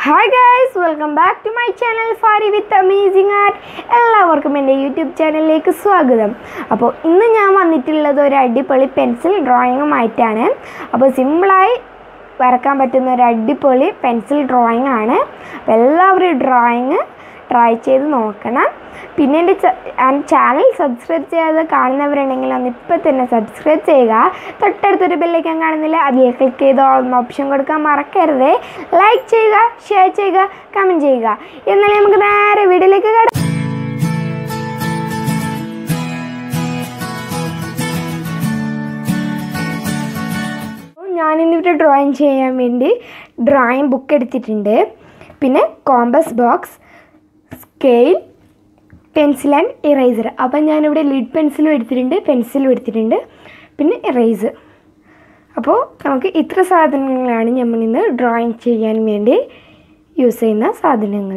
hi guys welcome back to my channel Fari with amazing art എല്ലാവർക്കും എൻ്റെ YouTube ചാനലിലേക്ക് സ്വാഗതം അപ്പോൾ ഇന്ന് ഞാൻ വന്നിട്ടുള്ളത് ഒരു അടിപൊളി പെൻസിൽ ഡ്രോയിങ്ങുമായിട്ടാണ് അപ്പോൾ സിമ്പിളായി വരക്കാൻ പറ്റുന്ന ഒരു അടിപൊളി പെൻസിൽ ഡ്രോയിങ് ആണ് അപ്പോൾ എല്ലാവരും ഡ്രോയിങ് ട്രൈ ചെയ്ത് നോക്കണം പിന്നെ എൻ്റെ ചാനൽ സബ്സ്ക്രൈബ് ചെയ്യാതെ കാണുന്നവരുണ്ടെങ്കിൽ ഒന്ന് ഇപ്പം തന്നെ സബ്സ്ക്രൈബ് ചെയ്യുക തൊട്ടടുത്തൊരു ബെല്ലേക്കാൻ കാണുന്നില്ല അതിൽ ക്ലിക്ക് ചെയ്ത് ഓൾന്ന ഓപ്ഷൻ കൊടുക്കാൻ മറക്കരുത് ലൈക്ക് ചെയ്യുക ഷെയർ ചെയ്യുക കമൻറ്റ് ചെയ്യുക എന്നാലേ നമുക്ക് നേരെ വീഡിയോയിലേക്ക് കട ഞാനിന്നിവിടെ ഡ്രോയിങ് ചെയ്യാൻ വേണ്ടി ഡ്രോയിങ് ബുക്ക് എടുത്തിട്ടുണ്ട് പിന്നെ compass box scale pencil and eraser അപ്പം ഞാനിവിടെ ലിഡ് പെൻസിലും എടുത്തിട്ടുണ്ട് പെൻസിലും എടുത്തിട്ടുണ്ട് പിന്നെ ഇറേസ് അപ്പോൾ നമുക്ക് ഇത്ര സാധനങ്ങളാണ് നമ്മൾ ഇന്ന് ഡ്രോയിങ് ചെയ്യാൻ വേണ്ടി യൂസ് ചെയ്യുന്ന സാധനങ്ങൾ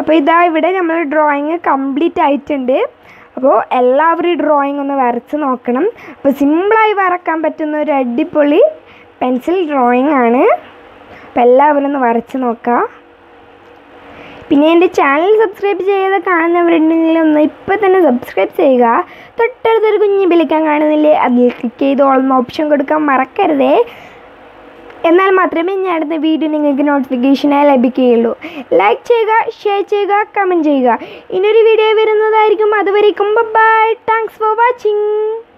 അപ്പോൾ ഇതാ ഇവിടെ നമ്മൾ ഡ്രോയിങ് കംപ്ലീറ്റ് ആയിട്ടുണ്ട് അപ്പോൾ എല്ലാവരും ഈ ഡ്രോയിങ് ഒന്ന് വരച്ച് നോക്കണം അപ്പോൾ സിമ്പിളായി വരക്കാൻ പറ്റുന്ന ഒരു അടിപൊളി പെൻസിൽ ഡ്രോയിങ് ആണ് അപ്പോൾ എല്ലാവരും ഒന്ന് വരച്ച് നോക്കാം പിന്നെ എൻ്റെ ചാനൽ സബ്സ്ക്രൈബ് ചെയ്ത് കാണുന്നവരുണ്ടെങ്കിൽ ഒന്ന് ഇപ്പോൾ തന്നെ സബ്സ്ക്രൈബ് ചെയ്യുക തൊട്ടടുത്തൊരു കുഞ്ഞ് ബിലിക്കാൻ കാണുന്നില്ലേ അതിൽ ക്ലിക്ക് ചെയ്ത് ഓൾ ഓപ്ഷൻ കൊടുക്കാൻ മറക്കരുതേ എന്നാൽ മാത്രമേ ഞാൻ അടുത്ത വീഡിയോ നിങ്ങൾക്ക് നോട്ടിഫിക്കേഷനായി ലഭിക്കുകയുള്ളൂ ലൈക്ക് ചെയ്യുക ഷെയർ ചെയ്യുക കമൻറ്റ് ചെയ്യുക ഇനിയൊരു വീഡിയോ വരുന്നതായിരിക്കും അതുവരേക്കും ബൈ താങ്ക്സ് ഫോർ വാച്ചിങ്